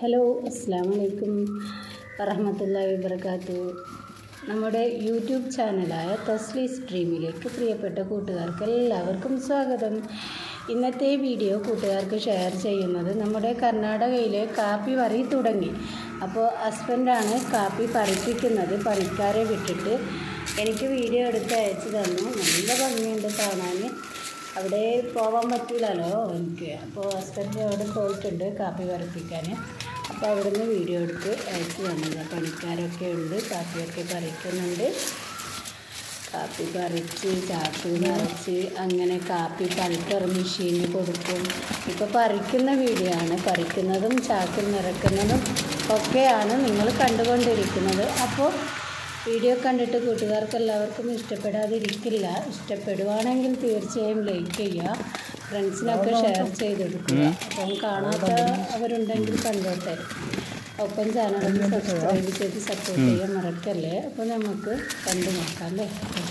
Hello അസ്സാം വലൈക്കും വറഹമത്തല്ലാഹി വബർക്കാത്തു നമ്മുടെ യൂട്യൂബ് ചാനലായ തസ്ലി സ്ട്രീമിലേക്ക് പ്രിയപ്പെട്ട കൂട്ടുകാർക്ക് എല്ലാവർക്കും സ്വാഗതം ഇന്നത്തെ വീഡിയോ കൂട്ടുകാർക്ക് ഷെയർ ചെയ്യുന്നത് നമ്മുടെ കർണാടകയിലെ കാപ്പി വറി തുടങ്ങി അപ്പോൾ ഹസ്ബൻഡാണ് കാപ്പി പറിപ്പിക്കുന്നത് പണിക്കാരെ വിട്ടിട്ട് എനിക്ക് വീഡിയോ എടുത്ത് അയച്ചു തന്നു നല്ല ഭംഗിയുണ്ട് കാണാൻ അവിടെ പോകാൻ പറ്റില്ലല്ലോ എനിക്ക് അപ്പോൾ ഹസ്ബൻഡ് അവിടെ പോയിട്ടുണ്ട് കാപ്പി പറിപ്പിക്കാൻ അപ്പോൾ അവിടുന്ന് വീഡിയോ എടുത്ത് അയച്ചു തന്നത് പണിക്കാരൊക്കെ ഉണ്ട് കാപ്പിയൊക്കെ പറിക്കുന്നുണ്ട് കാപ്പി പറിച്ച് ചാക്ക് നിറച്ച് അങ്ങനെ കാപ്പി പൽക്കർ മെഷീന് കൊടുക്കും ഇപ്പോൾ പറിക്കുന്ന വീഡിയോ ആണ് പറിക്കുന്നതും ചാക്കിൽ നിറക്കുന്നതും ഒക്കെയാണ് നിങ്ങൾ കണ്ടുകൊണ്ടിരിക്കുന്നത് അപ്പോൾ വീഡിയോ കണ്ടിട്ട് കൂട്ടുകാർക്ക് എല്ലാവർക്കും ഇഷ്ടപ്പെടാതിരിക്കില്ല ഇഷ്ടപ്പെടുവാണെങ്കിൽ തീർച്ചയായും ലൈക്ക് ചെയ്യുക ഫ്രണ്ട്സിനൊക്കെ ഷെയർ ചെയ്ത് കൊടുക്കുക അപ്പം കാണാത്ത അവരുണ്ടെങ്കിൽ കണ്ടോട്ടെ ഒപ്പം ചാനലൊന്ന് സബ്സ്ക്രൈബ് ചെയ്ത് സപ്പോർട്ട് ചെയ്യാൻ മറക്കല്ലേ അപ്പോൾ നമുക്ക് കണ്ടു നോക്കാം അല്ലേ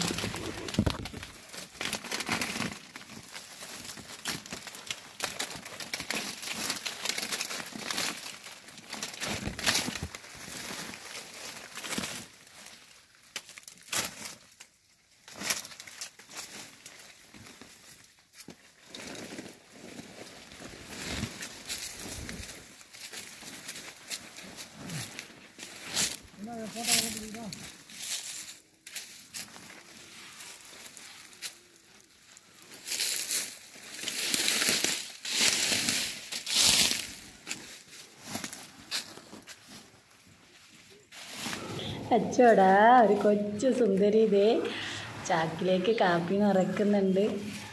അച്ചോടാ ഒരു കൊച്ചു സുന്ദരി ഇതേ ചാക്കിലേക്ക് കാപ്പി നിറക്കുന്നുണ്ട്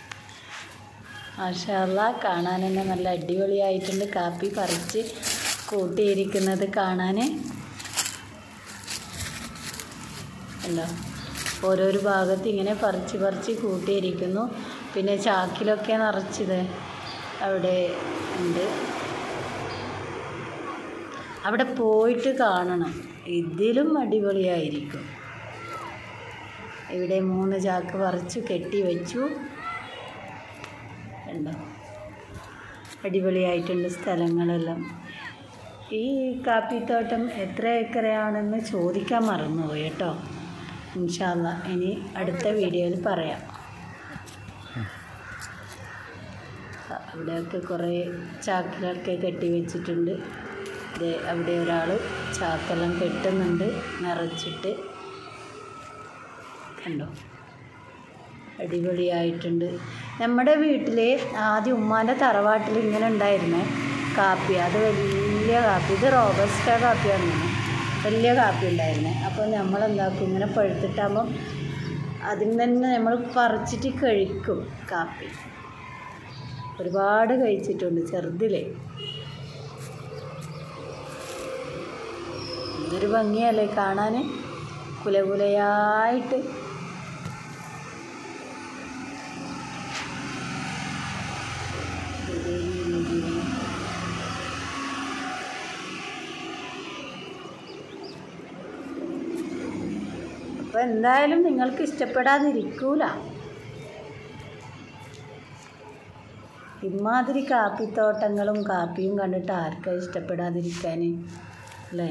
മാഷാല്ല കാണാൻ തന്നെ നല്ല അടിപൊളിയായിട്ടുണ്ട് കാപ്പി പറിച്ച് കൂട്ടിയിരിക്കുന്നത് കാണാൻ ഉണ്ടോ ഓരോരോ ഭാഗത്ത് ഇങ്ങനെ പറിച്ച് പറിച്ച് കൂട്ടിയിരിക്കുന്നു പിന്നെ ചാക്കിലൊക്കെ നിറച്ചത് അവിടെ ഉണ്ട് അവിടെ പോയിട്ട് കാണണം ഇതിലും അടിപൊളിയായിരിക്കും ഇവിടെ മൂന്ന് ചാക്ക് പറിച്ചു കെട്ടി വെച്ചു കണ്ടോ അടിപൊളിയായിട്ടുണ്ട് സ്ഥലങ്ങളെല്ലാം ഈ കാപ്പിത്തോട്ടം എത്ര ഏക്കറയാണെന്ന് ചോദിക്കാൻ മറന്നുപോയി കേട്ടോ ഇൻഷാല്ല ഇനി അടുത്ത വീഡിയോയിൽ പറയാം അവിടെയൊക്കെ കുറേ ചാക്കിലൊക്കെ കെട്ടി വെച്ചിട്ടുണ്ട് ദേ അവിടെ ഒരാൾ ചാക്കെല്ലാം കെട്ടുന്നുണ്ട് നിറച്ചിട്ട് കണ്ടോ അടിപൊളിയായിട്ടുണ്ട് നമ്മുടെ വീട്ടിൽ ആദ്യം ഉമ്മാൻ്റെ തറവാട്ടിൽ ഇങ്ങനെ ഉണ്ടായിരുന്നേ കാപ്പി അത് വലിയ കാപ്പി ഇത് റോബസ്റ്റ കാപ്പിയാണ് വലിയ കാപ്പി ഉണ്ടായിരുന്നേ അപ്പോൾ നമ്മൾ എന്താക്കും ഇങ്ങനെ പഴുത്തിട്ടാകുമ്പം അതിൽ തന്നെ നമ്മൾ പറിച്ചിട്ട് കഴിക്കും കാപ്പി ഒരുപാട് കഴിച്ചിട്ടുണ്ട് ചെറുതിലേ എന്തൊരു ഭംഗിയല്ലേ കാണാൻ കുലകുലയായിട്ട് അപ്പോൾ എന്തായാലും നിങ്ങൾക്ക് ഇഷ്ടപ്പെടാതിരിക്കൂല ഇമാതിരി കാപ്പിത്തോട്ടങ്ങളും കാപ്പിയും കണ്ടിട്ട് ആർക്കാ ഇഷ്ടപ്പെടാതിരിക്കാൻ അല്ലേ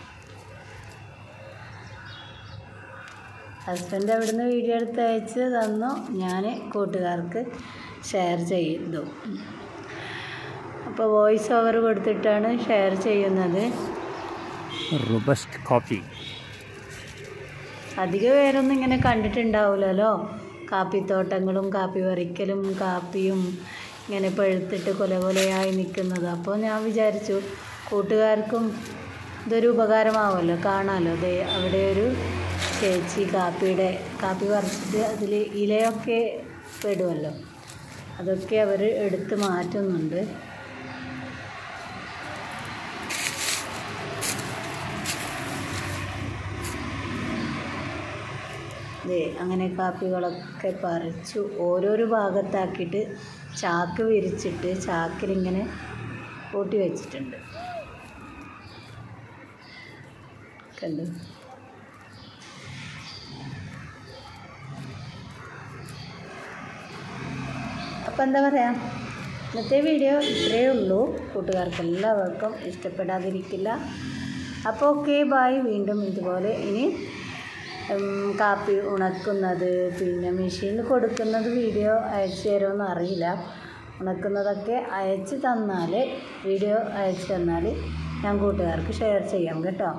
ഹസ്ബൻഡ് അവിടുന്ന് വീഡിയോ എടുത്ത് അയച്ച് തന്നു ഞാൻ കൂട്ടുകാർക്ക് ഷെയർ ചെയ്തു അപ്പോൾ വോയിസ് ഓവർ കൊടുത്തിട്ടാണ് ഷെയർ ചെയ്യുന്നത് robust coffee. അധിക പേരൊന്നും ഇങ്ങനെ കണ്ടിട്ടുണ്ടാവില്ലല്ലോ കാപ്പിത്തോട്ടങ്ങളും കാപ്പി പറിക്കലും കാപ്പിയും ഇങ്ങനെ പഴുത്തിട്ട് കൊല കൊലയായി നിൽക്കുന്നത് അപ്പോൾ ഞാൻ വിചാരിച്ചു കൂട്ടുകാർക്കും ഇതൊരു ഉപകാരമാവുമല്ലോ കാണാമല്ലോ ദേ അവിടെ ഒരു ചേച്ചി കാപ്പിയുടെ കാപ്പി പറിച്ചിട്ട് അതിൽ ഇലയൊക്കെ പെടുമല്ലോ അതൊക്കെ അവർ എടുത്ത് മാറ്റുന്നുണ്ട് ദേ അങ്ങനെ കാപ്പികളൊക്കെ പറിച്ചു ഓരോരോ ഭാഗത്താക്കിയിട്ട് ചാക്ക് വിരിച്ചിട്ട് ചാക്കിലിങ്ങനെ കൂട്ടി വെച്ചിട്ടുണ്ട് കണ്ടു അപ്പം എന്താ പറയുക ഇന്നത്തെ വീഡിയോ ഇത്രയേ ഉള്ളൂ കൂട്ടുകാർക്ക് എല്ലാവർക്കും ഇഷ്ടപ്പെടാതിരിക്കില്ല അപ്പോൾ ഓക്കെ ബായ് വീണ്ടും ഇതുപോലെ ഇനി ഉം, കാപ്പി ഉണക്കുന്നത് പിന്നെ മെഷീനിൽ കൊടുക്കുന്നത് വീഡിയോ അയച്ചു തരുമെന്ന് അറിയില്ല ഉണക്കുന്നതൊക്കെ അയച്ചു തന്നാൽ വീഡിയോ അയച്ചു തന്നാൽ ഞാൻ കൂട്ടുകാർക്ക് ഷെയർ ചെയ്യാം കേട്ടോ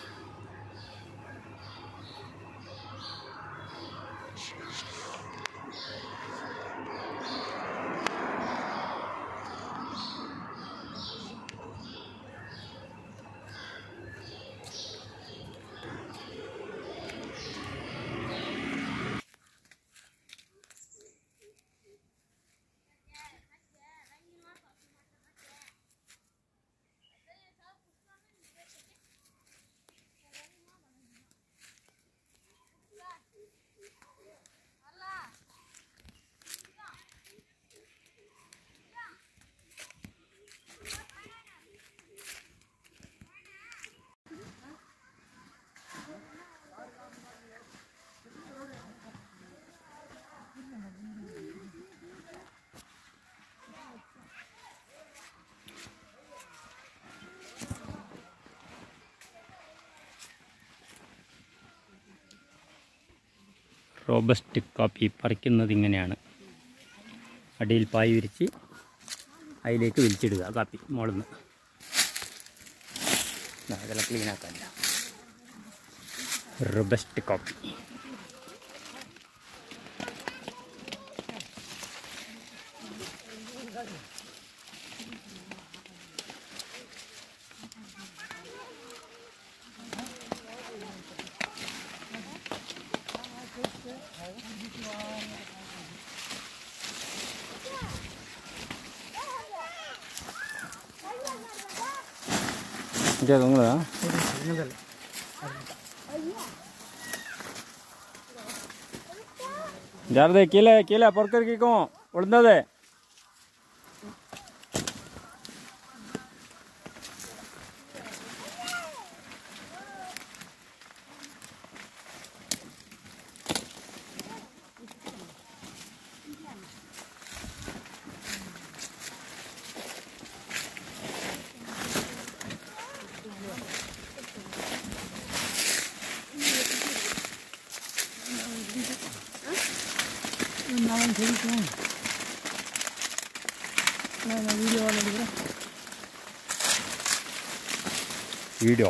റോബസ്റ്റ് കാപ്പി പറിക്കുന്നത് ഇങ്ങനെയാണ് അടിയിൽ പായ് വിരിച്ച് അതിലേക്ക് വലിച്ചിടുക കാപ്പി മുകളിൽ നിന്ന് അതെല്ലാം ക്ലീൻ ആക്കാനില്ല റോബസ്റ്റ് കാപ്പി क्या दूंगा ಜಾರದೆ ಕೀಲೆ ಕೀಲೆ ಪೊರ್ಕರ್ಕಿಕೋ ಉಳ್ದದೆ വീഡിയോ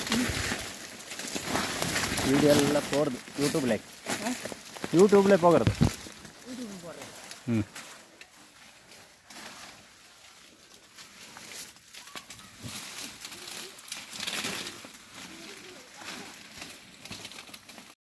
വീഡിയോ ಎಲ್ಲ ತೋರ್ದು ಯೂಟ್ಯೂಬ್ಲೆ ಯೂಟ್ಯೂಬ್ಲೆ ಹೋಗರ್ದು ಹ್ಞೂ